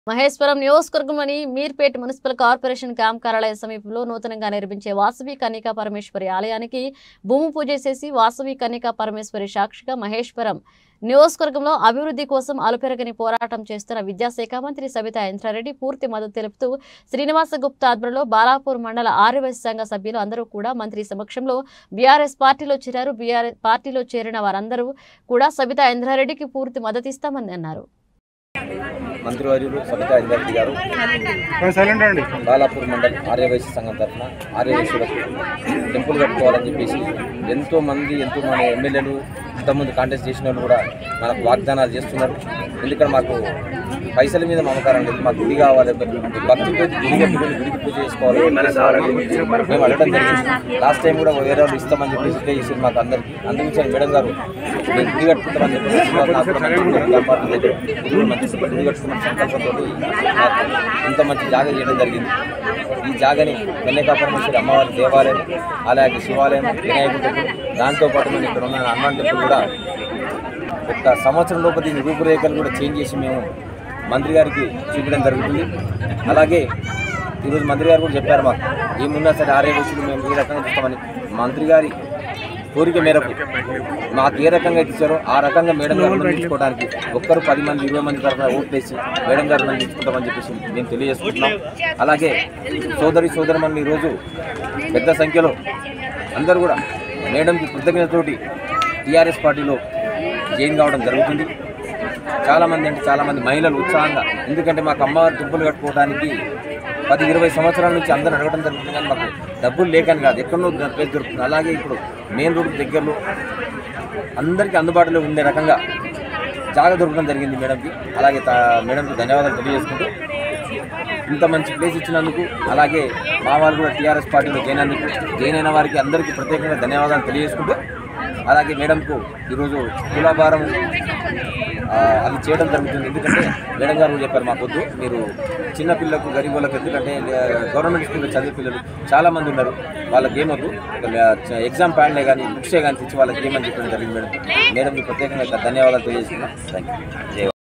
మహేశ్వరం నియోజకవర్గంలోని Meerpet municipal corporation camp కార్యాలయం సమీపంలో నూతనంగా నిర్మించే వాసవి కన్నికా పరమేశ్వరి ఆలయానికి భూమి పూజ చేసి వాసవి కన్నికా పరమేశ్వరి సాక్షిగా మహేశ్వరం నియోజకవర్గంలో అభివృద్ధి కోసం అలుపెరగని పోరాటం చేస్తున్న విద్యాశాఖ మంత్రి సబితా ఇంద్రారెడ్డి పూర్తి మద్దతు తెలుపుతూ శ్రీనివాస గుప్తా ఆధ్వర్యంలో బాలాపూర్ మండల ఆర్యవైశ్య సంఘ సభ్యులు అందరూ కూడా మంత్రి సమక్షంలో బీఆర్ఎస్ పార్టీలో చేరారు బీఆర్ఎస్ పార్టీలో చేరిన వారందరూ కూడా సబితా ఇంద్రారెడ్డికి పూర్తి మద్దతిస్తామని అన్నారు మంత్రివర్యులు సబితా ఇంద్రారెడ్డి గారు సైలెంట్ అండి బాలాపూర్ మండల్ ఆర్యవైశ్య సంఘం తరఫున ఆర్యవైశ్యులకు టెంపుల్ కట్టుకోవాలని చెప్పేసి ఎంతో మంది ఎంతో మన ఎమ్మెల్యేలు ఇంతకుముందు కాంటెస్ట్ చేసిన వాళ్ళు కూడా మనకు వాగ్దానాలు చేస్తున్నారు ఎందుకంటే మాకు పైసల మీద మమకారం లేదు మాకు గుడి కావాలి భక్తితో గుడి కట్టుకొని గుడికి పూజ చేసుకోవాలి మేము అడగడం జరిగింది లాస్ట్ టైం కూడా వేరే వాళ్ళు ఇస్తామని చెప్పేసి ఇదే చేసింది మాకు అందరికి అందుకు మేడం గారు నేను గుడి కట్టుకుంటామని చెప్పేసి మాకు నాకు కూడా మంచి గుడి వ్యాపారం దగ్గర గుడి మంచి గుడి కట్టుకున్న సంకల్పంతో నాకు ఇంత మంచి జాగా చేయడం జరిగింది ఈ జాగని కన్యకా పరమేశ్వరి అమ్మవారి దేవాలయం అలాగే శివాలయం వినాయకుడి టెంపుల్ దాంతోపాటు మేము ఇక్కడ ఉన్న హనుమాన్ టెంపుల్ కూడా ఒక సంవత్సరం లోపు దీని రూపురేఖలు కూడా చేంజ్ చేసి మేము మంత్రి గారికి చూపించడం జరుగుతుంది అలాగే ఈరోజు మంత్రి గారు కూడా చెప్పారు మాకు ఏమున్నా సరే ఆరే వయసులు మేము ఈ రకంగా చూస్తామని మంత్రి గారి కోరిక మేరకు మాకు ఏ రకంగా అయితే ఇచ్చారో ఆ రకంగా మేడం గారు తీసుకోవడానికి ఒక్కరు పది మంది ఇరవై మంది తరఫున ఓట్లేసి మేడం గారు మనం తీసుకుంటామని చెప్పేసి మేము తెలియజేసుకుంటున్నాం అలాగే సోదరి సోదరమని ఈరోజు పెద్ద సంఖ్యలో అందరూ కూడా మేడంకి కృతజ్ఞతతోటి టీఆర్ఎస్ పార్టీలో జాయిన్ కావడం జరుగుతుంది చాలామంది అంటే చాలామంది మహిళలు ఉత్సాహంగా ఎందుకంటే మాకు అమ్మవారి టెంపుల్ కట్టుకోవడానికి పది ఇరవై సంవత్సరాల నుంచి అందరూ అడగడం జరుగుతుంది కానీ మాకు డబ్బులు లేకని కాదు ఎక్కడో ప్లేస్ దొరుకుతుంది అలాగే ఇప్పుడు మెయిన్ రోడ్ దగ్గరలో అందరికీ అందుబాటులో ఉండే రకంగా జాగా దొరకడం జరిగింది మేడంకి అలాగే తా మేడంకి ధన్యవాదాలు తెలియజేసుకుంటూ ఇంత మంచి ప్లేస్ ఇచ్చినందుకు అలాగే మా వాళ్ళు కూడా టీఆర్ఎస్ పార్టీలో జాయిన్ అయినందుకు జాయిన్ అయిన వారికి అందరికీ ప్రత్యేకంగా ధన్యవాదాలు తెలియజేసుకుంటూ అలాగే మేడంకు ఈరోజు తులాభారం ఆ, అది చేయడం జరుగుతుంది ఎందుకంటే మేడం గారు కూడా చెప్పారు మాకు వద్దు మీరు చిన్న పిల్లలకు గరీబ్ వాళ్ళకి ఎందుకంటే ఆ, గవర్నమెంట్ స్కూల్లో చదివే పిల్లలు చాలా మంది ఉన్నారు వాళ్ళకి ఏమొద్దు ఎగ్జామ్ ప్యాడ్లే కానీ బుక్సే కానీ తెచ్చి వాళ్ళకి ఏమని చెప్పడం జరిగింది మేడం మేడంకి ప్రత్యేకంగా ధన్యవాదాలు తెలియజేస్తున్నాం థ్యాంక్ యూ